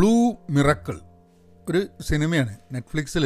blue miracle ഒരു സിനിമയാണ് നെറ്റ്ഫ്ലിക്സിൽ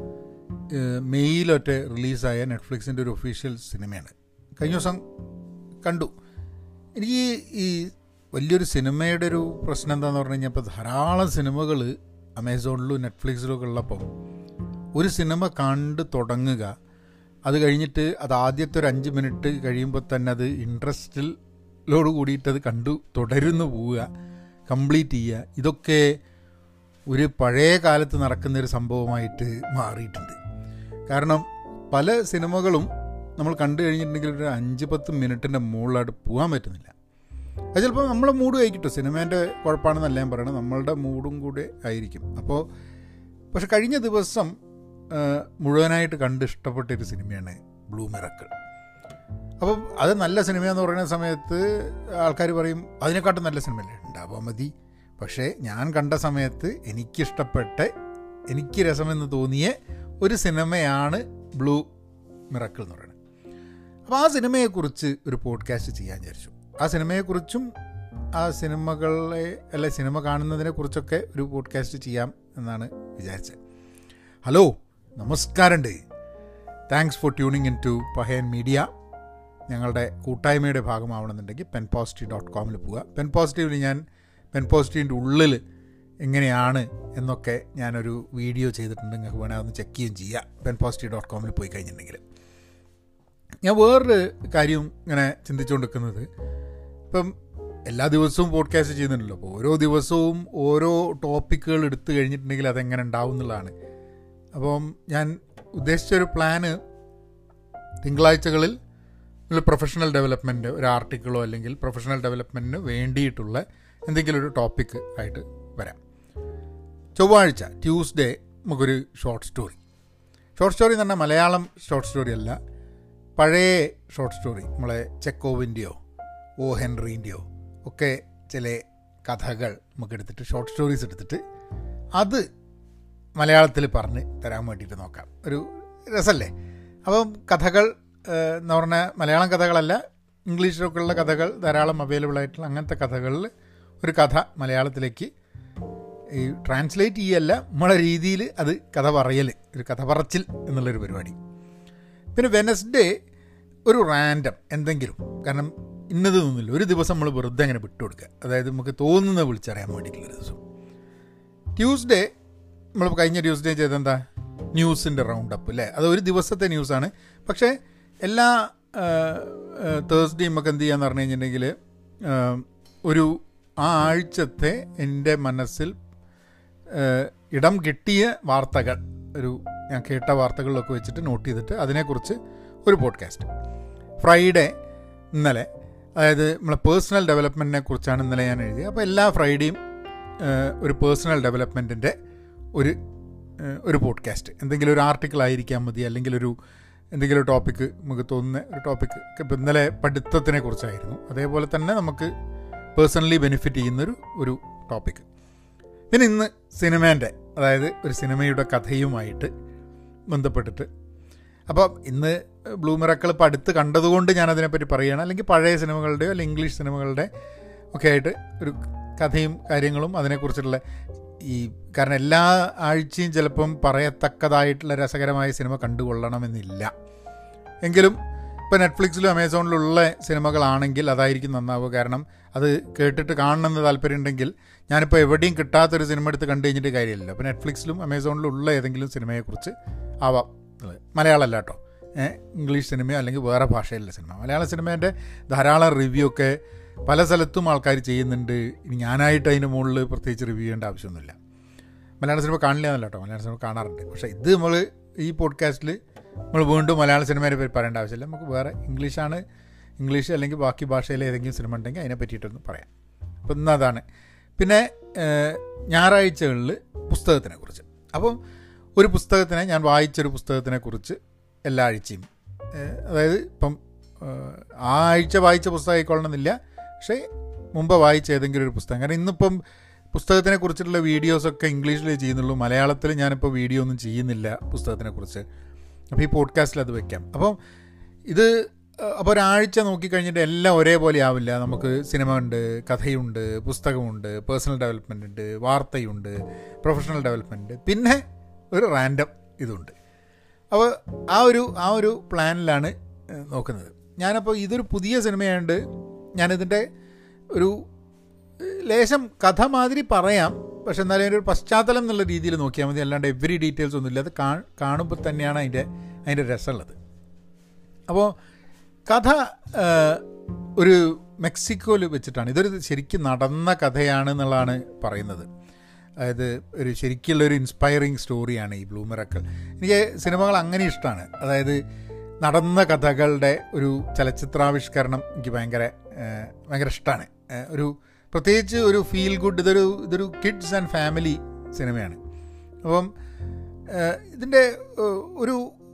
മെയ്യിലൊറ്റ റിലീസായ നെറ്റ്ഫ്ലിക്സിൻ്റെ ഒരു ഒഫീഷ്യൽ സിനിമയാണ് കഴിഞ്ഞ ദിവസം കണ്ടു എനിക്ക് ഈ വലിയൊരു സിനിമയുടെ ഒരു പ്രശ്നം എന്താണെന്ന് പറഞ്ഞു കഴിഞ്ഞാൽ ഇപ്പോൾ ധാരാളം സിനിമകൾ അമേസോണിലും നെറ്റ്ഫ്ലിക്സിലും ഒക്കെ ഉള്ളപ്പം ഒരു സിനിമ കണ്ട് തുടങ്ങുക അത് കഴിഞ്ഞിട്ട് അത് ആദ്യത്തെ ഒരു അഞ്ച് മിനിറ്റ് കഴിയുമ്പോൾ തന്നെ അത് ഇൻട്രസ്റ്റിലോട് കൂടിയിട്ട് അത് കണ്ടു തുടരുന്നു പോവുക കംപ്ലീറ്റ് ചെയ്യുക ഇതൊക്കെ ഒരു പഴയ കാലത്ത് നടക്കുന്ന ഒരു സംഭവമായിട്ട് മാറിയിട്ടുണ്ട് കാരണം പല സിനിമകളും നമ്മൾ കണ്ടു കഴിഞ്ഞിട്ടുണ്ടെങ്കിൽ ഒരു അഞ്ച് പത്ത് മിനിറ്റിൻ്റെ മുകളിലായിട്ട് പോകാൻ പറ്റുന്നില്ല അത് ചിലപ്പോൾ നമ്മളെ മൂഡ് ആയിരിക്കും സിനിമേൻ്റെ കുഴപ്പമാണെന്നല്ല ഞാൻ പറയണത് നമ്മളുടെ മൂഡും കൂടെ ആയിരിക്കും അപ്പോൾ പക്ഷെ കഴിഞ്ഞ ദിവസം മുഴുവനായിട്ട് കണ്ട് ഇഷ്ടപ്പെട്ടൊരു സിനിമയാണ് ബ്ലൂ മിറക്കിൾ അപ്പം അത് നല്ല സിനിമയെന്ന് പറയുന്ന സമയത്ത് ആൾക്കാർ പറയും അതിനെക്കാട്ടും നല്ല സിനിമയല്ലേ ഉണ്ടാവാൻ മതി പക്ഷേ ഞാൻ കണ്ട സമയത്ത് എനിക്കിഷ്ടപ്പെട്ട എനിക്ക് രസമെന്ന് തോന്നിയ ഒരു സിനിമയാണ് ബ്ലൂ മിറക്കിൾ എന്ന് പറയുന്നത് അപ്പോൾ ആ സിനിമയെക്കുറിച്ച് ഒരു പോഡ്കാസ്റ്റ് ചെയ്യാൻ വിചാരിച്ചു ആ സിനിമയെക്കുറിച്ചും ആ സിനിമകളെ അല്ലെ സിനിമ കാണുന്നതിനെ കുറിച്ചൊക്കെ ഒരു പോഡ്കാസ്റ്റ് ചെയ്യാം എന്നാണ് വിചാരിച്ചത് ഹലോ നമസ്കാരമുണ്ട് thanks for tuning in to Pahayan media ഞങ്ങളുടെ കൂട്ടായ്മയുടെ ഭാഗമാവണമെന്നുണ്ടെങ്കിൽ പെൻ പോസിറ്റീവ് ഡോട്ട് കോമിൽ പോവുക പെൻ പോസിറ്റീവിൽ ഞാൻ പെൻ പോസിറ്റീവിൻ്റെ ഉള്ളിൽ എങ്ങനെയാണ് എന്നൊക്കെ ഞാനൊരു വീഡിയോ ചെയ്തിട്ടുണ്ട് നിങ്ങൾക്ക് വേണമെങ്കിൽ ഒന്ന് ചെക്ക് ചെയ്യുകയും ചെയ്യാം പെൻ പോസിറ്റീവ് ഡോട്ട് കോമിൽ പോയി കഴിഞ്ഞിട്ടുണ്ടെങ്കിൽ ഞാൻ വേറൊരു കാര്യം ഇങ്ങനെ ചിന്തിച്ചുകൊണ്ടിരിക്കുന്നത് ഇപ്പം എല്ലാ ദിവസവും പോഡ്കാസ്റ്റ് ചെയ്യുന്നുണ്ടല്ലോ അപ്പോൾ ഓരോ ദിവസവും ഓരോ ടോപ്പിക്കുകൾ എടുത്തു കഴിഞ്ഞിട്ടുണ്ടെങ്കിൽ അതെങ്ങനെ ഉണ്ടാവും എന്നുള്ളതാണ് അപ്പം ഞാൻ ഉദ്ദേശിച്ചൊരു പ്ലാന് തിങ്കളാഴ്ചകളിൽ ഒരു പ്രൊഫഷണൽ ഡെവലപ്മെൻറ്റ് ഒരു ആർട്ടിക്കിളോ അല്ലെങ്കിൽ പ്രൊഫഷണൽ ഡെവലപ്മെൻറ്റിന് വേണ്ടിയിട്ടുള്ള എന്തെങ്കിലും ഒരു ടോപ്പിക്ക് ആയിട്ട് വരാം ചൊവ്വാഴ്ച ട്യൂസ്ഡേ നമുക്കൊരു ഷോർട്ട് സ്റ്റോറി ഷോർട്ട് സ്റ്റോറി എന്ന് പറഞ്ഞാൽ മലയാളം ഷോർട്ട് സ്റ്റോറി അല്ല പഴയ ഷോർട്ട് സ്റ്റോറി നമ്മളെ ചെക്കോവിൻ്റെയോ ഓ ഹെൻറീൻ്റെയോ ഒക്കെ ചില കഥകൾ നമുക്ക് എടുത്തിട്ട് ഷോർട്ട് സ്റ്റോറീസ് എടുത്തിട്ട് അത് മലയാളത്തിൽ പറഞ്ഞ് തരാൻ വേണ്ടിയിട്ട് നോക്കാം ഒരു രസമല്ലേ അപ്പം കഥകൾ എന്ന് പറഞ്ഞാൽ മലയാളം കഥകളല്ല ഇംഗ്ലീഷിലൊക്കെ ഉള്ള കഥകൾ ധാരാളം അവൈലബിൾ ആയിട്ടുള്ള അങ്ങനത്തെ കഥകളിൽ ഒരു കഥ മലയാളത്തിലേക്ക് ഈ ട്രാൻസ്ലേറ്റ് ചെയ്യല്ല നമ്മളെ രീതിയിൽ അത് കഥ പറയൽ ഒരു കഥ പറച്ചിൽ എന്നുള്ളൊരു പരിപാടി പിന്നെ വെനസ്ഡേ ഒരു റാൻഡം എന്തെങ്കിലും കാരണം ഇന്നത് തോന്നില്ല ഒരു ദിവസം നമ്മൾ വെറുതെ അങ്ങനെ വിട്ടുകൊടുക്കുക അതായത് നമുക്ക് തോന്നുന്നത് വിളിച്ചറിയാൻ വേണ്ടിയിട്ടുള്ളൊരു ദിവസം ട്യൂസ്ഡേ നമ്മൾ കഴിഞ്ഞ ട്യൂസ്ഡേ ചെയ്തെന്താ ന്യൂസിൻ്റെ റൗണ്ട് അപ്പ് അല്ലേ അത് ഒരു ദിവസത്തെ ന്യൂസാണ് പക്ഷേ എല്ലാ തേഴ്സ്ഡേയും നമുക്ക് എന്ത് ചെയ്യാന്ന് പറഞ്ഞു കഴിഞ്ഞിട്ടുണ്ടെങ്കിൽ ഒരു ആ ആഴ്ചത്തെ എൻ്റെ മനസ്സിൽ ഇടം കിട്ടിയ വാർത്തകൾ ഒരു ഞാൻ കേട്ട വാർത്തകളിലൊക്കെ വെച്ചിട്ട് നോട്ട് ചെയ്തിട്ട് അതിനെക്കുറിച്ച് ഒരു പോഡ്കാസ്റ്റ് ഫ്രൈഡേ ഇന്നലെ അതായത് നമ്മളെ പേഴ്സണൽ ഡെവലപ്മെൻറ്റിനെ കുറിച്ചാണ് ഇന്നലെ ഞാൻ എഴുതിയത് അപ്പോൾ എല്ലാ ഫ്രൈഡേയും ഒരു പേഴ്സണൽ ഡെവലപ്മെൻറ്റിൻ്റെ ഒരു ഒരു പോഡ്കാസ്റ്റ് എന്തെങ്കിലും ഒരു ആർട്ടിക്കിൾ ആയിരിക്കാൻ മതി അല്ലെങ്കിൽ ഒരു എന്തെങ്കിലും ടോപ്പിക്ക് നമുക്ക് തോന്നുന്ന ഒരു ടോപ്പിക്ക് ഇപ്പം ഇന്നലെ പഠിത്തത്തിനെ കുറിച്ചായിരുന്നു അതേപോലെ തന്നെ നമുക്ക് പേഴ്സണലി ബെനിഫിറ്റ് ചെയ്യുന്നൊരു ഒരു ടോപ്പിക്ക് പിന്നെ ഇന്ന് സിനിമേൻ്റെ അതായത് ഒരു സിനിമയുടെ കഥയുമായിട്ട് ബന്ധപ്പെട്ടിട്ട് അപ്പോൾ ഇന്ന് ബ്ലൂ മിറക്കൾ ഇപ്പോൾ അടുത്ത് കണ്ടതുകൊണ്ട് ഞാനതിനെപ്പറ്റി പറയുകയാണ് അല്ലെങ്കിൽ പഴയ സിനിമകളുടെയോ അല്ലെങ്കിൽ ഇംഗ്ലീഷ് സിനിമകളുടെ ഒക്കെ ആയിട്ട് ഒരു കഥയും കാര്യങ്ങളും അതിനെക്കുറിച്ചുള്ള ഈ കാരണം എല്ലാ ആഴ്ചയും ചിലപ്പം പറയത്തക്കതായിട്ടുള്ള രസകരമായ സിനിമ കണ്ടുകൊള്ളണമെന്നില്ല എങ്കിലും ഇപ്പോൾ നെറ്റ്ഫ്ലിക്സിലും അമേസോണിലുള്ള സിനിമകളാണെങ്കിൽ അതായിരിക്കും നന്നാവുക കാരണം അത് കേട്ടിട്ട് കാണണമെന്ന് താല്പര്യം ഉണ്ടെങ്കിൽ ഞാനിപ്പോൾ എവിടെയും കിട്ടാത്തൊരു സിനിമ എടുത്ത് കണ്ടു കഴിഞ്ഞിട്ട് കാര്യമില്ല അപ്പോൾ നെറ്റ്ഫ്ലിക്സിലും അമേസോണിലും ഉള്ള ഏതെങ്കിലും സിനിമയെക്കുറിച്ച് ആവാം മലയാളമല്ല കേട്ടോ ഇംഗ്ലീഷ് സിനിമയോ അല്ലെങ്കിൽ വേറെ ഭാഷയിലുള്ള സിനിമ മലയാള സിനിമേൻ്റെ ധാരാളം റിവ്യൂ ഒക്കെ പല സ്ഥലത്തും ആൾക്കാർ ചെയ്യുന്നുണ്ട് ഇനി ഞാനായിട്ട് അതിന് മുകളിൽ പ്രത്യേകിച്ച് റിവ്യൂ ചെയ്യേണ്ട ആവശ്യമൊന്നുമില്ല മലയാള സിനിമ കാണില്ല എന്നല്ല കേട്ടോ മലയാള സിനിമ കാണാറുണ്ട് പക്ഷേ ഇത് നമ്മൾ ഈ പോഡ്കാസ്റ്റിൽ നമ്മൾ വീണ്ടും മലയാള സിനിമയെ പറ്റി പറയേണ്ട ആവശ്യമില്ല നമുക്ക് വേറെ ഇംഗ്ലീഷാണ് ഇംഗ്ലീഷ് അല്ലെങ്കിൽ ബാക്കി ഭാഷയിലെ ഏതെങ്കിലും സിനിമ ഉണ്ടെങ്കിൽ അതിനെ പറ്റിയിട്ടൊന്ന് പറയാം അപ്പം ഇന്ന് അതാണ് പിന്നെ ഞായറാഴ്ചകളിൽ പുസ്തകത്തിനെ കുറിച്ച് അപ്പം ഒരു പുസ്തകത്തിനെ ഞാൻ വായിച്ചൊരു പുസ്തകത്തിനെ കുറിച്ച് എല്ലാ ആഴ്ചയും അതായത് ഇപ്പം ആ ആഴ്ച വായിച്ച പുസ്തകം ആയിക്കൊള്ളണമെന്നില്ല പക്ഷേ മുമ്പ് വായിച്ച ഏതെങ്കിലും ഒരു പുസ്തകം കാരണം ഇന്നിപ്പം പുസ്തകത്തിനെ കുറിച്ചിട്ടുള്ള വീഡിയോസൊക്കെ ഇംഗ്ലീഷിലേ ചെയ്യുന്നുള്ളൂ മലയാളത്തിൽ ഞാനിപ്പോൾ വീഡിയോ ഒന്നും ചെയ്യുന്നില്ല പുസ്തകത്തിനെ കുറിച്ച് അപ്പോൾ ഈ പോഡ്കാസ്റ്റിൽ അത് വെക്കാം അപ്പം ഇത് അപ്പോൾ ഒരാഴ്ച നോക്കിക്കഴിഞ്ഞിട്ട് എല്ലാം ഒരേപോലെ ആവില്ല നമുക്ക് സിനിമ ഉണ്ട് കഥയുണ്ട് പുസ്തകമുണ്ട് പേഴ്സണൽ ഡെവലപ്മെൻ്റ് ഉണ്ട് വാർത്തയുണ്ട് പ്രൊഫഷണൽ ഡെവലപ്മെൻറ്റ് പിന്നെ ഒരു റാൻഡം ഇതുണ്ട് അപ്പോൾ ആ ഒരു ആ ഒരു പ്ലാനിലാണ് നോക്കുന്നത് ഞാനപ്പോൾ ഇതൊരു പുതിയ സിനിമയായതുകൊണ്ട് ഞാനിതിൻ്റെ ഒരു ലേശം കഥ മാതിരി പറയാം പക്ഷെ എന്നാലും ഒരു പശ്ചാത്തലം എന്നുള്ള രീതിയിൽ നോക്കിയാൽ മതി അല്ലാണ്ട് എവറി ഡീറ്റെയിൽസ് ഒന്നുമില്ല അത് കാണുമ്പോൾ തന്നെയാണ് അതിൻ്റെ അതിൻ്റെ രസമുള്ളത് അപ്പോൾ കഥ ഒരു മെക്സിക്കോയിൽ വെച്ചിട്ടാണ് ഇതൊരു ശരിക്കും നടന്ന കഥയാണ് എന്നുള്ളതാണ് പറയുന്നത് അതായത് ഒരു ശരിക്കുള്ള ഒരു ഇൻസ്പയറിങ് സ്റ്റോറിയാണ് ഈ ബ്ലൂ മിറക്കൽ എനിക്ക് സിനിമകൾ അങ്ങനെ ഇഷ്ടമാണ് അതായത് നടന്ന കഥകളുടെ ഒരു ചലച്ചിത്രാവിഷ്കരണം എനിക്ക് ഭയങ്കര ഭയങ്കര ഇഷ്ടമാണ് ഒരു പ്രത്യേകിച്ച് ഒരു ഫീൽ ഗുഡ് ഇതൊരു ഇതൊരു കിഡ്സ് ആൻഡ് ഫാമിലി സിനിമയാണ് അപ്പം ഇതിൻ്റെ ഒരു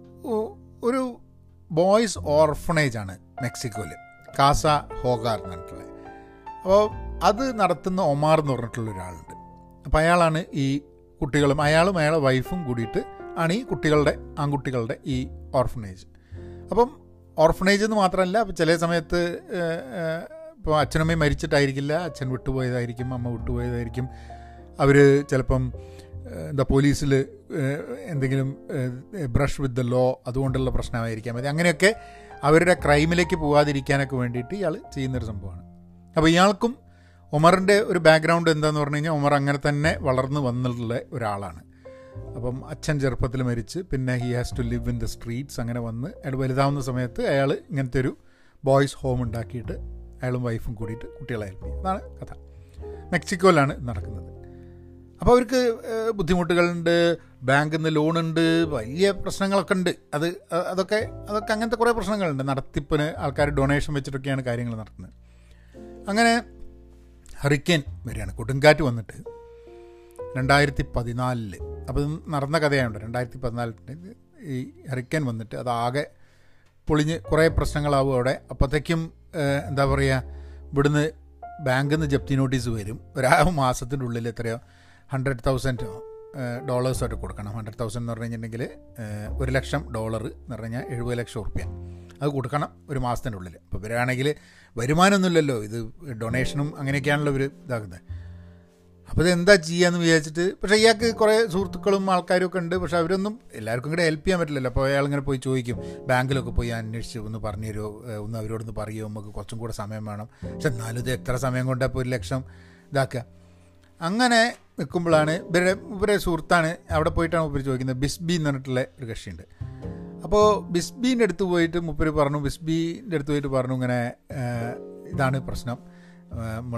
ഒരു ബോയ്സ് ഓർഫണേജ് ആണ് മെക്സിക്കോയിൽ കാസ ഹോഗാർ എന്ന് പറഞ്ഞിട്ടുള്ളത് അപ്പോൾ അത് നടത്തുന്ന ഒമാർ എന്ന് പറഞ്ഞിട്ടുള്ള ഒരാളുണ്ട് അപ്പോൾ അയാളാണ് ഈ കുട്ടികളും അയാളും അയാളെ വൈഫും കൂടിയിട്ട് ആണ് ഈ കുട്ടികളുടെ ആൺകുട്ടികളുടെ ഈ ഓർഫണേജ് അപ്പം ഓർഫണേജ് എന്ന് മാത്രമല്ല ചില സമയത്ത് ഇപ്പോൾ അച്ഛനമ്മയും മരിച്ചിട്ടായിരിക്കില്ല അച്ഛൻ വിട്ടുപോയതായിരിക്കും അമ്മ വിട്ടുപോയതായിരിക്കും അവർ ചിലപ്പം എന്താ പോലീസിൽ എന്തെങ്കിലും ബ്രഷ് വിത്ത് ദ ലോ അതുകൊണ്ടുള്ള പ്രശ്നമായിരിക്കാം മതി അങ്ങനെയൊക്കെ അവരുടെ ക്രൈമിലേക്ക് പോകാതിരിക്കാനൊക്കെ വേണ്ടിയിട്ട് ഇയാൾ ചെയ്യുന്നൊരു സംഭവമാണ് അപ്പോൾ ഇയാൾക്കും ഉമറിൻ്റെ ഒരു ബാക്ക്ഗ്രൗണ്ട് എന്താണെന്ന് പറഞ്ഞു കഴിഞ്ഞാൽ ഉമർ അങ്ങനെ തന്നെ വളർന്നു വന്നിട്ടുള്ള ഒരാളാണ് അപ്പം അച്ഛൻ ചെറുപ്പത്തിൽ മരിച്ച് പിന്നെ he has to live in the streets അങ്ങനെ വന്ന് അയാൾ വലുതാവുന്ന സമയത്ത് അയാൾ ഇങ്ങനത്തെ ഒരു ബോയ്സ് ഹോം ഉണ്ടാക്കിയിട്ട് അയാളും വൈഫും കൂടിയിട്ട് കുട്ടികളെ ഹെൽപ്പ് ചെയ്യും അതാണ് കഥ മെക്സിക്കോയിലാണ് നടക്കുന്നത് അപ്പോൾ അവർക്ക് ബുദ്ധിമുട്ടുകളുണ്ട് ബാങ്കിൽ നിന്ന് ലോണുണ്ട് വലിയ പ്രശ്നങ്ങളൊക്കെ ഉണ്ട് അത് അതൊക്കെ അതൊക്കെ അങ്ങനത്തെ കുറേ പ്രശ്നങ്ങളുണ്ട് നടത്തിപ്പിന് ആൾക്കാർ ഡൊണേഷൻ വെച്ചിട്ടൊക്കെയാണ് കാര്യങ്ങൾ നടത്തുന്നത് അങ്ങനെ ഹറിക്കേൻ വരികയാണ് കൊടുങ്കാറ്റ് വന്നിട്ട് രണ്ടായിരത്തി പതിനാലില് അപ്പോൾ ഇത് നടന്ന കഥയായുണ്ട് രണ്ടായിരത്തി പതിനാലിന് ഈ ഹറിക്കേൻ വന്നിട്ട് അതാകെ പൊളിഞ്ഞ് കുറേ പ്രശ്നങ്ങളാവും അവിടെ അപ്പോഴത്തേക്കും എന്താ പറയുക ഇവിടുന്ന് ബാങ്കിൽ നിന്ന് ജപ്തി നോട്ടീസ് വരും ഒരാ മാസത്തിൻ്റെ ഉള്ളിൽ എത്രയോ ഹൺഡ്രഡ് തൗസൻഡ് ഡോളേഴ്സായിട്ട് കൊടുക്കണം ഹൺഡ്രഡ് തൗസൻഡ് എന്ന് പറഞ്ഞു കഴിഞ്ഞിട്ടുണ്ടെങ്കിൽ ഒരു ലക്ഷം ഡോളർ എന്ന് പറഞ്ഞു കഴിഞ്ഞാൽ എഴുപത് ലക്ഷം ഉറുപ്പ്യ അത് കൊടുക്കണം ഒരു മാസത്തിൻ്റെ ഉള്ളിൽ അപ്പോൾ ഇവരാണെങ്കിൽ വരുമാനമൊന്നുമില്ലല്ലോ ഇത് ഡൊണേഷനും അങ്ങനെയൊക്കെയാണല്ലോ ഇവർ ഇതാക്കുന്നത് അപ്പോൾ ഇത് എന്താ ചെയ്യാന്ന് വിചാരിച്ചിട്ട് പക്ഷേ ഇയാൾക്ക് കുറേ സുഹൃത്തുക്കളും ആൾക്കാരും ഒക്കെ ഉണ്ട് പക്ഷേ അവരൊന്നും എല്ലാവർക്കും കൂടെ ഹെൽപ്പ് ചെയ്യാൻ പറ്റില്ലല്ലോ അപ്പോൾ അയാൾ ഇങ്ങനെ പോയി ചോദിക്കും ബാങ്കിലൊക്കെ പോയി അന്വേഷിച്ച് ഒന്ന് പറഞ്ഞു തരുമോ ഒന്ന് അവരോടൊന്ന് പറയുമോ നമുക്ക് കുറച്ചും കൂടെ സമയം വേണം പക്ഷെ എന്നാലും ഇത് എത്ര സമയം കൊണ്ടാണ് ഇപ്പോൾ ഒരു ലക്ഷം ഇതാക്കുക അങ്ങനെ നിൽക്കുമ്പോഴാണ് ഇവരുടെ ഇവരെ സുഹൃത്താണ് അവിടെ പോയിട്ടാണ് ഇവർ ചോദിക്കുന്നത് ബിസ്ബി എന്ന് പറഞ്ഞിട്ടുള്ള ഒരു കക്ഷിയുണ്ട് അപ്പോൾ ബിസ്ബീൻ്റെ അടുത്ത് പോയിട്ട് മുപ്പര് പറഞ്ഞു ബിസ്ബീൻ്റെ അടുത്ത് പോയിട്ട് പറഞ്ഞു ഇങ്ങനെ ഇതാണ് പ്രശ്നം നമ്മൾ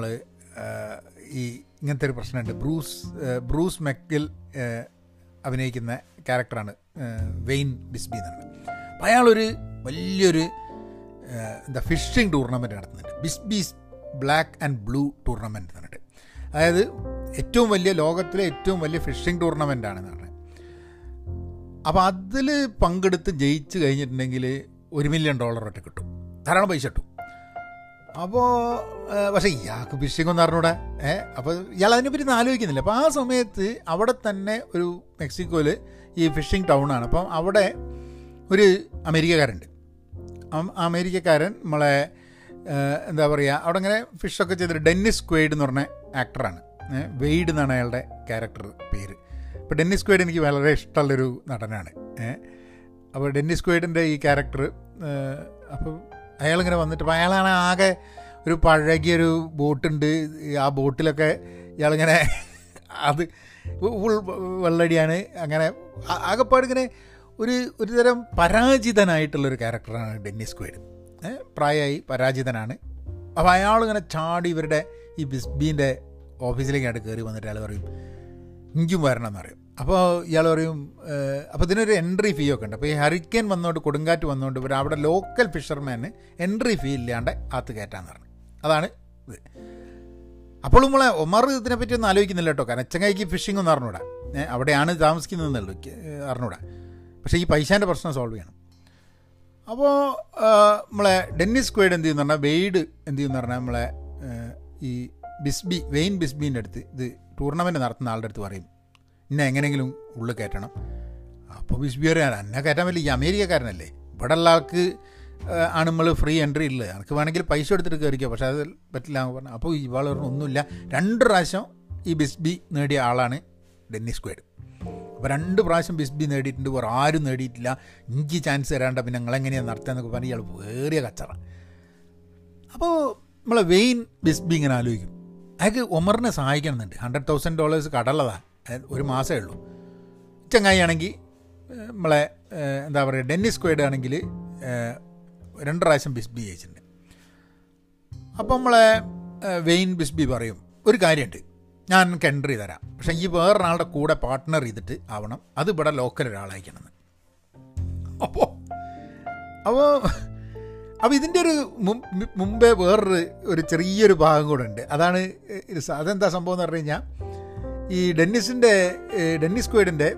ഈ ഇങ്ങനത്തെ ഒരു പ്രശ്നമുണ്ട് ബ്രൂസ് ബ്രൂസ് മെക്കിൽ അഭിനയിക്കുന്ന ക്യാരക്ടറാണ് വെയിൻ ബിസ്ബി എന്നുള്ളത് അപ്പോൾ അയാളൊരു വലിയൊരു എന്താ ഫിഷിംഗ് ടൂർണമെൻറ്റ് നടത്തുന്നുണ്ട് Bisbee's black and blue tournament എന്നിട്ട് അതായത് ഏറ്റവും വലിയ ലോകത്തിലെ ഏറ്റവും വലിയ ഫിഷിംഗ് ടൂർണമെൻ്റ് ആണെന്ന് പറഞ്ഞത് അപ്പോൾ അതിൽ പങ്കെടുത്ത് ജയിച്ച് കഴിഞ്ഞിട്ടുണ്ടെങ്കിൽ ഒരു മില്യൺ ഡോളർ ഒറ്റ കിട്ടും ധാരാളം പൈസ കിട്ടും അപ്പോൾ പക്ഷേ ഇയാൾക്ക് ഫിഷിംഗ് ഒന്നും അറിഞ്ഞൂടെ ഏ അപ്പോൾ ഇയാൾ അതിനെപ്പറ്റി ഒന്നും ആലോചിക്കുന്നില്ല അപ്പോൾ ആ സമയത്ത് അവിടെ തന്നെ ഒരു മെക്സിക്കോയിൽ ഈ ഫിഷിംഗ് ടൗണാണ് അപ്പം അവിടെ ഒരു അമേരിക്കക്കാരുണ്ട് അമേരിക്കക്കാരൻ നമ്മളെ എന്താ പറയുക അവിടെ ഇങ്ങനെ ഫിഷൊക്കെ ചെയ്തിട്ട് ഡെന്നിസ് ക്വേഡ് എന്ന് പറഞ്ഞ ആക്ടറാണ് വെയ്ഡ് എന്നാണ് അയാളുടെ ക്യാരക്ടർ പേര് അപ്പോൾ ഡെന്നിസ് ക്വേഡ് എനിക്ക് വളരെ ഇഷ്ടമുള്ളൊരു നടനാണ് അപ്പോൾ ഡെന്നിസ് ക്വേഡിൻ്റെ ഈ ക്യാരക്ടർ അപ്പോൾ അയാളിങ്ങനെ വന്നിട്ട് അപ്പോൾ അയാളാണ് ആകെ ഒരു പഴകിയൊരു ബോട്ടുണ്ട് ആ ബോട്ടിലൊക്കെ ഇയാളിങ്ങനെ അത് ഫുൾ വെള്ളടിയാണ് അങ്ങനെ ആകെപ്പാട് ഇങ്ങനെ ഒരു ഒരു തരം പരാജിതനായിട്ടുള്ളൊരു ക്യാരക്ടറാണ് ഡെന്നിസ് ക്വേഡ് പ്രായമായി പരാജിതനാണ് അപ്പോൾ അയാളിങ്ങനെ ചാടി ഇവരുടെ ഈ ബിസ്ബീൻ്റെ ഓഫീസിലേക്കായിട്ട് കയറി വന്നിട്ട് അയാൾ പറയും ഇഞ്ചും വരണം എന്ന് പറയും അപ്പോൾ ഇയാൾ പറയും അപ്പോൾ ഇതിനൊരു എൻട്രി ഫീ ഒക്കെ ഉണ്ട് അപ്പോൾ ഈ ഹറിക്കേൻ വന്നുകൊണ്ട് കൊടുങ്കാറ്റ് വന്നുകൊണ്ട് ഇവർ അവിടെ ലോക്കൽ ഫിഷർമാന് എൻട്രി ഫീ ഇല്ലാണ്ട് അകത്ത് കയറ്റാന്ന് പറഞ്ഞു അതാണ് ഇത് അപ്പോൾ നമ്മളെ ഒമർ ഇതിനെപ്പറ്റി ഒന്നും ആലോചിക്കുന്നില്ല കേട്ടോ കാരണം അച്ചങ്ങായിക്ക് ഫിഷിംഗ് ഒന്നും അറിഞ്ഞൂടാ അവിടെയാണ് താമസിക്കുന്നതെന്നുള്ളൂ അറിഞ്ഞൂടാ പക്ഷേ ഈ പൈസേൻ്റെ പ്രശ്നം സോൾവ് ചെയ്യണം അപ്പോൾ നമ്മളെ ഡെന്നിസ് ക്വേഡ് എന്ത് ചെയ്യുന്ന പറഞ്ഞാൽ വെയ്ഡ് എന്ത് ചെയ്യുന്ന പറഞ്ഞാൽ നമ്മളെ ഈ ബിസ്ബി വെയിൻ ബിസ്ബീൻ്റെ അടുത്ത് ഇത് ടൂർണമെൻറ്റ് നടത്തുന്ന ആളുടെ അടുത്ത് പറയും ഇന്നെ എങ്ങനെയെങ്കിലും ഉള്ളിൽ കയറ്റണം അപ്പോൾ ബിസ്ബി പറയാൻ എന്നെ കയറ്റാൻ പറ്റില്ല ഈ അമേരിക്കക്കാരനല്ലേ ഇവിടെ ഉള്ള ആൾക്ക് ആണ് നമ്മൾ ഫ്രീ എൻട്രി ഉള്ളത് എനിക്ക് വേണമെങ്കിൽ പൈസ എടുത്തിട്ട് കയറിക്കോ പക്ഷേ അത് പറ്റില്ല എന്ന് പറഞ്ഞു അപ്പോൾ ഇവാൾ പറഞ്ഞു ഒന്നുമില്ല രണ്ട് പ്രാവശ്യം ഈ ബിസ്ബി നേടിയ ആളാണ് ഡെന്നിസ് ക്വേഡ് അപ്പോൾ രണ്ട് പ്രാവശ്യം ബിസ്ബി നേടിയിട്ടുണ്ട് വേറെ ആരും നേടിയിട്ടില്ല എനിക്ക് ചാൻസ് തരാണ്ട പിന്നെ നിങ്ങളെങ്ങനെയാണ് നടത്തുക പറഞ്ഞ് ഇയാൾ വേറിയ കച്ചറ അപ്പോൾ നമ്മളെ വെയിൻ ബിസ്ബി ഇങ്ങനെ ആലോചിക്കും അയാൾക്ക് ഒമറിനെ സഹായിക്കണമെന്നുണ്ട് ഹൺഡ്രഡ് തൗസൻഡ് ഡോളേഴ്സ് കടള്ളതാണ് ഒരു മാസമേ ഉള്ളൂ ചങ്ങായി ആണെങ്കിൽ നമ്മളെ എന്താ പറയുക ഡെന്നിസ് ക്വേഡ് ആണെങ്കിൽ രണ്ട് പ്രാവശ്യം ബിസ്ബി ജയിച്ചിട്ടുണ്ട് അപ്പം നമ്മളെ വെയിൻ ബിസ്ബി പറയും ഒരു കാര്യമുണ്ട് ഞാൻ എനിക്ക് എൻട്രി തരാം പക്ഷേ ഈ വേറൊരാളുടെ കൂടെ പാർട്ട്ണർ ചെയ്തിട്ട് ആവണം അത് ഇവിടെ ലോക്കൽ ഒരാളയക്കണമെന്ന് അപ്പോൾ അപ്പോൾ അപ്പോൾ ഇതിൻ്റെ ഒരു മുമ്പേ വേറൊരു ഒരു ചെറിയൊരു ഭാഗം കൂടെ ഉണ്ട് അതാണ് അതെന്താ സംഭവം എന്ന് പറഞ്ഞു കഴിഞ്ഞാൽ ഈ ഡെന്നിസിൻ്റെ ഡെന്നിസ് ക്വേഡിൻ്റെ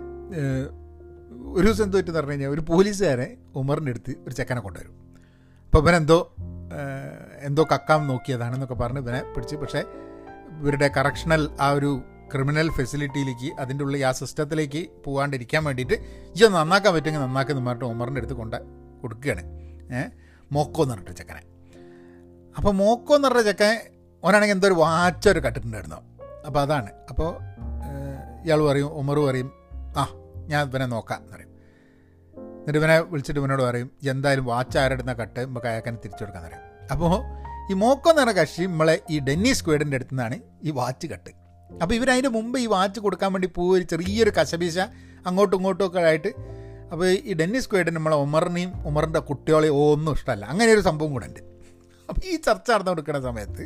ഒരു ദിവസം എന്തോ പറ്റുമെന്ന് പറഞ്ഞു കഴിഞ്ഞാൽ ഒരു പോലീസുകാരെ ഉമറിൻ്റെ അടുത്ത് ഒരു ചെക്കനെ കൊണ്ടുവരും അപ്പോൾ ഇവനെന്തോ എന്തോ കക്കാം നോക്കിയതാണെന്നൊക്കെ പറഞ്ഞ് ഇവനെ പിടിച്ച് പക്ഷേ ഇവരുടെ കറക്ഷണൽ ആ ഒരു ക്രിമിനൽ ഫെസിലിറ്റിയിലേക്ക് അതിൻ്റെ ഉള്ളിൽ ആ സിസ്റ്റത്തിലേക്ക് പോകാണ്ടിരിക്കാൻ വേണ്ടിയിട്ട് ഈ നന്നാക്കാൻ പറ്റുമെങ്കിൽ നന്നാക്കുന്ന പറഞ്ഞിട്ട് ഉമറിൻ്റെ അടുത്ത് കൊണ്ട് കൊടുക്കുകയാണ് ഏഹ് മോക്കോ എന്ന് പറഞ്ഞിട്ട് ചെക്കനെ അപ്പോൾ മോക്കോ എന്ന് പറഞ്ഞ ചെക്കൻ ഓനാണെങ്കിൽ എന്തോ ഒരു വാച്ചൊരു കട്ടിട്ടുണ്ടായിരുന്നു അപ്പോൾ അതാണ് അപ്പോൾ ഇയാൾ പറയും ഉമർ പറയും ആ ഞാൻ ഇവനെ നോക്കാം എന്ന് പറയും എന്നിട്ട് ഇവനെ വിളിച്ചിട്ട് ഇവനോട് പറയും എന്തായാലും വാച്ച് ആരെടുന്ന കട്ട് നമുക്ക് അയാൾക്കനെ തിരിച്ചു കൊടുക്കാൻ പറയും അപ്പോൾ ഈ മോക്കോ എന്ന് പറഞ്ഞ കക്ഷി നമ്മളെ ഈ ഡെന്നി സ്ക്വേഡിൻ്റെ അടുത്ത് നിന്നാണ് ഈ വാച്ച് കട്ട് അപ്പോൾ ഇവരതിൻ്റെ മുമ്പ് ഈ വാച്ച് കൊടുക്കാൻ വേണ്ടി പോകും ഒരു ചെറിയൊരു കശപീശ അങ്ങോട്ടും ഇങ്ങോട്ടും ഒക്കെ ആയിട്ട് അപ്പോൾ ഈ ഡെന്നി സ്ക്വേഡിന് നമ്മളെ ഉമറിനെയും ഉമറിൻ്റെ കുട്ടികളെയും ഒന്നും ഇഷ്ടമല്ല അങ്ങനെ ഒരു സംഭവം കൂടെ ഉണ്ട് അപ്പോൾ ഈ ചർച്ച നടന്നു കൊടുക്കുന്ന സമയത്ത്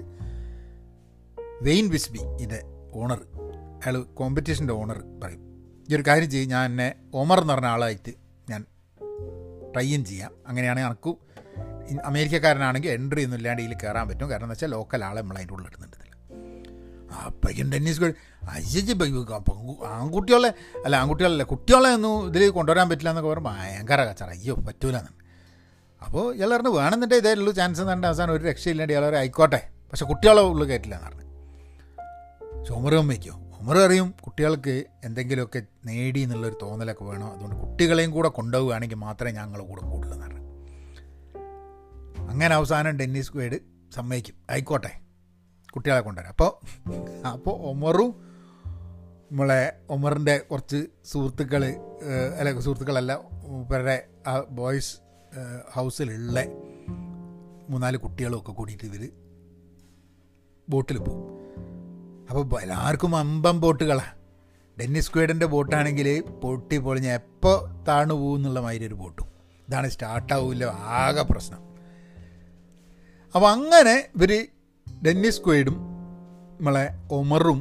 വെയിൻ വിസ്ബി ഇതിൻ്റെ ഓണർ അയാൾ കോമ്പറ്റീഷൻ്റെ ഓണർ പറയും ഈ ഒരു കാര്യം ചെയ്യും ഞാൻ എന്നെ ഒമർ എന്ന് പറഞ്ഞ ആളായിട്ട് ഞാൻ ട്രൈയും ചെയ്യാം അങ്ങനെയാണെങ്കിൽ എനിക്കും അമേരിക്കക്കാരനാണെങ്കിൽ എൻട്രി ഒന്നും ഇല്ലാണ്ട് ഇതിൽ കയറാൻ പറ്റും കാരണം എന്ന് വെച്ചാൽ ലോക്കൽ ആളെ നമ്മൾ അതിൻ്റെ ഉള്ളിൽ ഇടുന്നുണ്ടല്ല അപ്പോഴേക്കും ടെന്നീസ് അയ്യജ് ആൺകുട്ടികളെ അല്ല ആൺകുട്ടികളല്ല കുട്ടികളെ ഒന്നും ഇതിൽ കൊണ്ടുവരാൻ പറ്റില്ല എന്നൊക്കെ പറയുമ്പോൾ ഭയങ്കര കച്ചറ അയ്യോ പറ്റൂല എന്നാണ് അപ്പോൾ ഇയാൾ പറഞ്ഞു വേണമെന്നുണ്ടെങ്കിൽ ഇതേ ഉള്ളൂ ചാൻസ് എന്ന് അവസാനം ഒരു രക്ഷയില്ലാണ്ട് ഇയാൾ ആയിക്കോട്ടെ പക്ഷെ കുട്ടികളെ ഉള്ളിൽ കയറ്റില്ല എന്ന് പറഞ്ഞു പക്ഷെ ഉമർ അമ്മയ്ക്കോ ഉമർ അറിയും കുട്ടികൾക്ക് എന്തെങ്കിലുമൊക്കെ നേടി എന്നുള്ളൊരു തോന്നലൊക്കെ വേണം അതുകൊണ്ട് കുട്ടികളെയും കൂടെ കൊണ്ടുപോവുകയാണെങ്കിൽ മാത്രമേ ഞങ്ങൾ കൂടെ കൂടുള്ളൂ എന്നാണ് അങ്ങനെ അവസാനം ഡെന്നിസ് ക്വേഡ് സമ്മതിക്കും ആയിക്കോട്ടെ കുട്ടികളെ കൊണ്ടുവരാം അപ്പോൾ അപ്പോൾ ഒമറും നമ്മളെ ഒമറിൻ്റെ കുറച്ച് സുഹൃത്തുക്കൾ അല്ല സുഹൃത്തുക്കളല്ല ഇവരുടെ ആ ബോയ്സ് ഹൗസിലുള്ള മൂന്നാല് കുട്ടികളും ഒക്കെ കൂടിയിട്ട് ഇവർ ബോട്ടിൽ പോകും അപ്പോൾ എല്ലാവർക്കും അമ്പം ബോട്ടുകളാണ് ഡെന്നിസ് ക്വേഡിൻ്റെ ബോട്ടാണെങ്കിൽ പൊട്ടി പൊളിഞ്ഞ് എപ്പോൾ താണു പോകും എന്നുള്ള മാതിരി ഒരു ബോട്ടും ഇതാണ് സ്റ്റാർട്ടാവില്ല ആകെ പ്രശ്നം അപ്പോൾ അങ്ങനെ ഇവർ ഡെന്നിസ് ക്വേഡും നമ്മളെ ഒമറും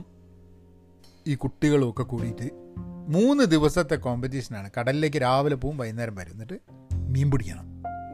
ഈ കുട്ടികളും ഒക്കെ കൂടിയിട്ട് മൂന്ന് ദിവസത്തെ കോമ്പറ്റീഷനാണ് കടലിലേക്ക് രാവിലെ പോവും വൈകുന്നേരം വരും എന്നിട്ട് മീൻ പിടിക്കണം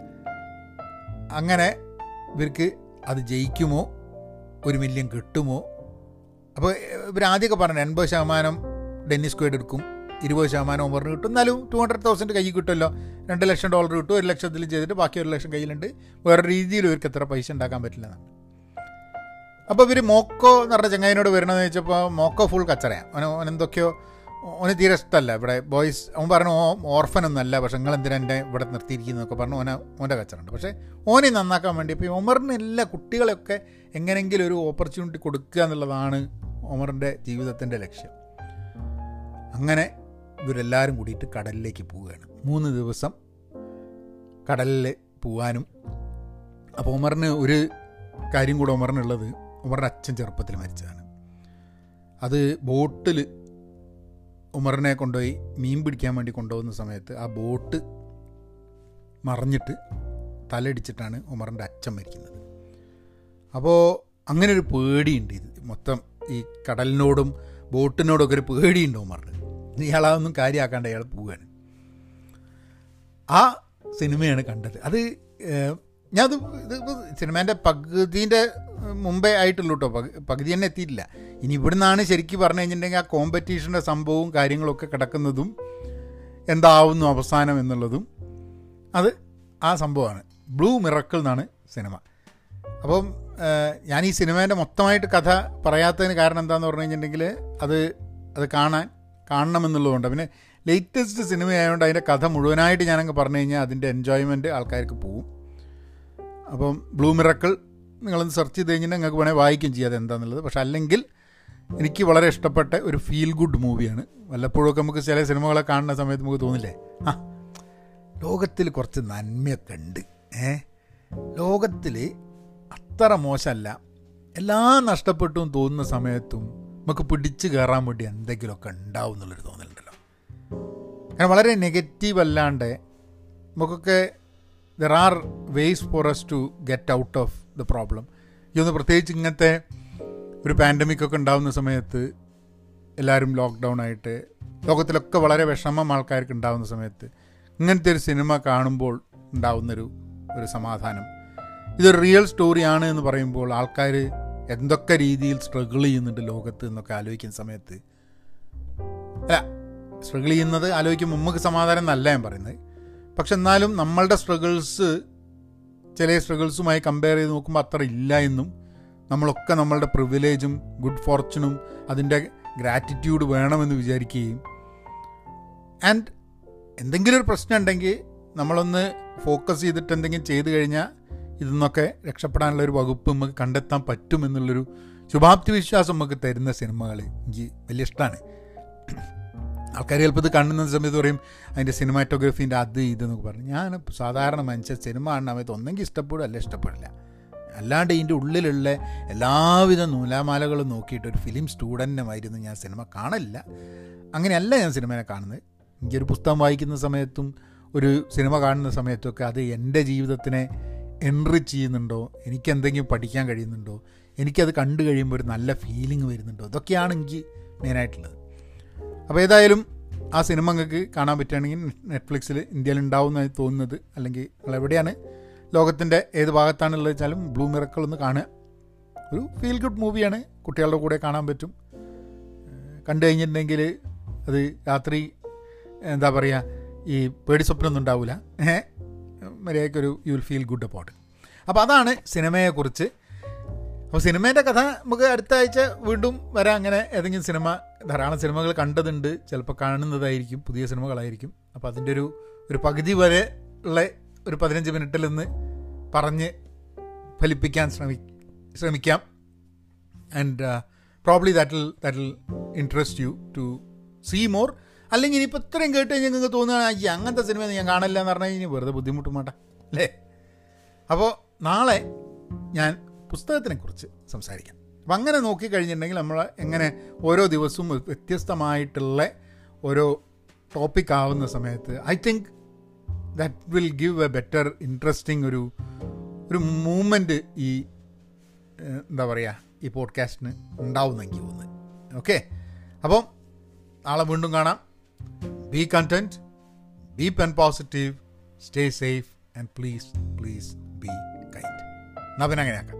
അങ്ങനെ ഇവർക്ക് അത് ജയിക്കുമോ ഒരു മില്യൺ കിട്ടുമോ അപ്പോൾ ഇവർ ആദ്യമൊക്കെ പറഞ്ഞു എൺപത് ശതമാനം ഡെന്നിസ് ക്വേഡ് എടുക്കും ഇരുപത് ശതമാനം ഓവറിന് കിട്ടും എന്നാലും ടു ഹൺഡ്രഡ് തൗസൻഡ് കയ്യിൽ കിട്ടുമല്ലോ രണ്ട് ലക്ഷം ഡോളർ കിട്ടും ഒരു ലക്ഷത്തിൽ ചെയ്തിട്ട് ബാക്കി ഒരു ലക്ഷം കയ്യിലുണ്ട് വേറെ രീതിയിൽ ഇവർക്ക് എത്ര പൈസ ഉണ്ടാക്കാൻ പറ്റില്ല എന്നാണ് അപ്പോൾ ഇവർ മോക്കോ എന്ന് പറഞ്ഞ ചങ്ങായിനോട് വരണമെന്ന് വെച്ചപ്പോൾ മോക്കോ ഫുൾ കച്ചറയാണ് അവന് അവനെന്തൊക്കെയോ ഓന് തീരെ ഇഷ്ടമല്ല ഇവിടെ ബോയ്സ് അവൻ പറഞ്ഞു ഓ ഓർഫനൊന്നല്ല പക്ഷെ നിങ്ങൾ എന്തിനാ എൻ്റെ ഇവിടെ നിർത്തിയിരിക്കുന്നതൊക്കെ പറഞ്ഞു ഓന ഓൻ്റെ കച്ചറുണ്ട് പക്ഷേ ഓനെ നന്നാക്കാൻ വേണ്ടി ഇപ്പോൾ ഒമറിന് എല്ലാ കുട്ടികളെയൊക്കെ എങ്ങനെയെങ്കിലും ഒരു ഓപ്പർച്യൂണിറ്റി കൊടുക്കുക എന്നുള്ളതാണ് ഒമറിൻ്റെ ജീവിതത്തിൻ്റെ ലക്ഷ്യം അങ്ങനെ ഇവരെല്ലാവരും കൂടിയിട്ട് കടലിലേക്ക് പോവുകയാണ് മൂന്ന് ദിവസം കടലിൽ പോവാനും അപ്പോൾ ഉമറിന് ഒരു കാര്യം കൂടെ ഉമറിനുള്ളത് ഉമറിൻ്റെ അച്ഛൻ ചെറുപ്പത്തിൽ മരിച്ചതാണ് അത് ബോട്ടിൽ ഉമറിനെ കൊണ്ടുപോയി മീൻ പിടിക്കാൻ വേണ്ടി കൊണ്ടുപോകുന്ന സമയത്ത് ആ ബോട്ട് മറിഞ്ഞിട്ട് തലയിടിച്ചിട്ടാണ് ഉമറിൻ്റെ അച്ഛൻ മരിക്കുന്നത് അപ്പോൾ അങ്ങനെ ഒരു പേടിയുണ്ട് ഇത് മൊത്തം ഈ കടലിനോടും ബോട്ടിനോടൊക്കെ ഒരു പേടിയുണ്ട് ഉമറിന് ഇയാളതൊന്നും കാര്യമാക്കാണ്ട് അയാൾ പോവുകയാണ് ആ സിനിമയാണ് കണ്ടത് അത് ഞാനത് ഇത് സിനിമേൻ്റെ പകുതിൻ്റെ മുമ്പേ ആയിട്ടുള്ളൂ കേട്ടോ പകുതി തന്നെ എത്തിയിട്ടില്ല ഇനി ഇവിടുന്നാണ് ശരിക്കും പറഞ്ഞു കഴിഞ്ഞിട്ടുണ്ടെങ്കിൽ ആ കോമ്പറ്റീഷൻ്റെ സംഭവവും കാര്യങ്ങളൊക്കെ കിടക്കുന്നതും എന്താവുന്നു അവസാനം എന്നുള്ളതും അത് ആ സംഭവമാണ് ബ്ലൂ മിറക്കിൾ എന്നാണ് സിനിമ അപ്പം ഞാൻ ഈ സിനിമേൻ്റെ മൊത്തമായിട്ട് കഥ പറയാത്തതിന് കാരണം എന്താണെന്ന് പറഞ്ഞു കഴിഞ്ഞിട്ടുണ്ടെങ്കിൽ അത് അത് കാണാൻ കാണണമെന്നുള്ളതുകൊണ്ട് പിന്നെ ലേറ്റസ്റ്റ് സിനിമ ആയതുകൊണ്ട് അതിൻ്റെ കഥ മുഴുവനായിട്ട് ഞാനങ്ങ് പറഞ്ഞു കഴിഞ്ഞാൽ അതിൻ്റെ എൻജോയ്മെൻറ്റ് ആൾക്കാർക്ക് പോവും അപ്പം ബ്ലൂ മിറക്കിൾ നിങ്ങളൊന്ന് സെർച്ച് ചെയ്ത് കഴിഞ്ഞാൽ നിങ്ങൾക്ക് വേണേൽ വായിക്കുകയും ചെയ്യാം അതെന്താണെന്നുള്ളത് പക്ഷെ അല്ലെങ്കിൽ എനിക്ക് വളരെ ഇഷ്ടപ്പെട്ട ഒരു ഫീൽ ഗുഡ് മൂവിയാണ് വല്ലപ്പോഴൊക്കെ നമുക്ക് ചില സിനിമകളെ കാണുന്ന സമയത്ത് നമുക്ക് തോന്നില്ലേ ആ ലോകത്തിൽ കുറച്ച് നന്മയൊക്കെ ഉണ്ട് ഏ ലോകത്തിൽ അത്ര മോശമല്ല എല്ലാം നഷ്ടപ്പെട്ടും തോന്നുന്ന സമയത്തും നമുക്ക് പിടിച്ചു കയറാൻ വേണ്ടി എന്തെങ്കിലുമൊക്കെ ഉണ്ടാവും എന്നുള്ളൊരു തോന്നലുണ്ടല്ലോ കാരണം വളരെ നെഗറ്റീവ് അല്ലാണ്ട് നമുക്കൊക്കെ there are ways for us to get out of the problem ഇതൊന്ന് പ്രത്യേകിച്ച് ഇങ്ങനത്തെ ഒരു പാൻഡമിക് ഒക്കെ ഉണ്ടാകുന്ന സമയത്ത് എല്ലാവരും ലോക്ക്ഡൗൺ ആയിട്ട് ലോകത്തിലൊക്കെ വളരെ വിഷമം ആൾക്കാർക്ക് ഉണ്ടാകുന്ന സമയത്ത് ഇങ്ങനത്തെ ഒരു സിനിമ കാണുമ്പോൾ ഉണ്ടാവുന്നൊരു ഒരു സമാധാനം ഇതൊരു റിയൽ സ്റ്റോറിയാണ് എന്ന് പറയുമ്പോൾ ആൾക്കാർ എന്തൊക്കെ രീതിയിൽ സ്ട്രഗിൾ ചെയ്യുന്നുണ്ട് ലോകത്ത് എന്നൊക്കെ ആലോചിക്കുന്ന സമയത്ത് അല്ല സ്ട്രഗിൾ ചെയ്യുന്നത് ആലോചിക്കുമ്പോൾ നമുക്ക് സമാധാനം എന്നല്ല ഞാൻ പറയുന്നത് പക്ഷെ എന്നാലും നമ്മളുടെ സ്ട്രഗിൾസ് ചില സ്ട്രഗിൾസുമായി കമ്പയർ ചെയ്ത് നോക്കുമ്പോൾ അത്ര ഇല്ല എന്നും നമ്മളൊക്കെ നമ്മളുടെ പ്രിവിലേജും ഗുഡ് ഫോർച്യൂണും അതിൻ്റെ ഗ്രാറ്റിറ്റ്യൂഡ് വേണമെന്ന് വിചാരിക്കുകയും ആൻഡ് എന്തെങ്കിലും ഒരു പ്രശ്നം ഉണ്ടെങ്കിൽ നമ്മളൊന്ന് ഫോക്കസ് ചെയ്തിട്ട് എന്തെങ്കിലും ചെയ്തു കഴിഞ്ഞാൽ ഇതിൽ നിന്നൊക്കെ രക്ഷപ്പെടാനുള്ള ഒരു വകുപ്പ് നമുക്ക് കണ്ടെത്താൻ പറ്റുമെന്നുള്ളൊരു ശുഭാപ്തി വിശ്വാസം നമുക്ക് തരുന്ന സിനിമകൾ എനിക്ക് വലിയ ഇഷ്ടമാണ് ആൾക്കാർ ചിലപ്പോൾ ഇത് കാണുന്ന സമയത്ത് പറയും അതിൻ്റെ സിനിമാറ്റോഗ്രഫീൻ്റെ അത് ഇതെന്നൊക്കെ പറഞ്ഞു ഞാൻ സാധാരണ മനുഷ്യൻ സിനിമ കാണുന്ന സമയത്ത് ഒന്നെങ്കിൽ ഇഷ്ടപ്പെടും അല്ല ഇഷ്ടപ്പെടില്ല അല്ലാണ്ട് ഇതിൻ്റെ ഉള്ളിലുള്ള എല്ലാവിധ നൂലാമാലകളും നോക്കിയിട്ട് ഒരു ഫിലിം സ്റ്റുഡൻറ്റുമായിരുന്നു ഞാൻ സിനിമ കാണില്ല അങ്ങനെയല്ല ഞാൻ സിനിമയെ കാണുന്നത് എനിക്കൊരു പുസ്തകം വായിക്കുന്ന സമയത്തും ഒരു സിനിമ കാണുന്ന സമയത്തൊക്കെ അത് എൻ്റെ ജീവിതത്തിനെ എൻറിച്ച് ചെയ്യുന്നുണ്ടോ എനിക്ക് എന്തെങ്കിലും പഠിക്കാൻ കഴിയുന്നുണ്ടോ എനിക്കത് കണ്ടു കഴിയുമ്പോൾ ഒരു നല്ല ഫീലിംഗ് വരുന്നുണ്ടോ ഇതൊക്കെയാണ് എനിക്ക് മെയിനായിട്ടുള്ളത് അപ്പോൾ ഏതായാലും ആ സിനിമ നിങ്ങൾക്ക് കാണാൻ പറ്റുകയാണെങ്കിൽ നെറ്റ്ഫ്ലിക്സിൽ ഇന്ത്യയിൽ ഉണ്ടാവുമെന്നാണ് തോന്നുന്നത് അല്ലെങ്കിൽ നിങ്ങൾ എവിടെയാണ് ലോകത്തിൻ്റെ ഏത് ഭാഗത്താണുള്ളത് വെച്ചാലും ബ്ലൂ മിറക്കൾ ഒന്ന് കാണുക ഒരു ഫീൽ ഗുഡ് മൂവിയാണ് കുട്ടികളുടെ കൂടെ കാണാൻ പറ്റും കണ്ടു കഴിഞ്ഞിട്ടുണ്ടെങ്കിൽ അത് രാത്രി എന്താ പറയുക ഈ പേടി സ്വപ്നമൊന്നും ഉണ്ടാവില്ല ഏഹ് മര്യാദയ്ക്കൊരു you will feel good about അപ്പോൾ അതാണ് സിനിമയെക്കുറിച്ച് അപ്പോൾ സിനിമേൻ്റെ കഥ നമുക്ക് അടുത്ത ആഴ്ച വീണ്ടും വരാം അങ്ങനെ ഏതെങ്കിലും സിനിമ ധാരാളം സിനിമകൾ കണ്ടതുണ്ട് ചിലപ്പോൾ കാണുന്നതായിരിക്കും പുതിയ സിനിമകളായിരിക്കും അപ്പോൾ അതിൻ്റെ ഒരു ഒരു പകുതി വരെ ഉള്ള ഒരു പതിനഞ്ച് മിനിറ്റിൽ നിന്ന് പറഞ്ഞ് ഫലിപ്പിക്കാൻ ശ്രമി ശ്രമിക്കാം and probably that will that will interest you to see more അല്ലെങ്കിൽ ഇനിയിപ്പോൾ ഇത്രയും കേട്ട് കഴിഞ്ഞാൽ നിങ്ങൾക്ക് തോന്നുകയാണ് ഈ അങ്ങനത്തെ സിനിമ ഞാൻ കാണില്ല എന്ന് പറഞ്ഞാൽ ഇനി വെറുതെ ബുദ്ധിമുട്ടും വേണ്ട അല്ലേ അപ്പോൾ നാളെ ഞാൻ പുസ്തകത്തിനെക്കുറിച്ച് സംസാരിക്കാം അപ്പം അങ്ങനെ നോക്കിക്കഴിഞ്ഞിട്ടുണ്ടെങ്കിൽ നമ്മൾ എങ്ങനെ ഓരോ ദിവസവും വ്യത്യസ്തമായിട്ടുള്ള ഓരോ ടോപ്പിക് ആവുന്ന സമയത്ത് I think that will give a better interesting ഒരു ഒരു മൂമെൻറ്റ് ഈ എന്താ പറയുക ഈ പോഡ്കാസ്റ്റിന് ഉണ്ടാവുമെന്ന് എനിക്ക് തോന്നുന്നത് ഓക്കെ അപ്പം നാളെ വീണ്ടും കാണാം be content be pen positive stay safe and please please be kind എന്നാൽ പിന്നെ അങ്ങനെയാക്കാം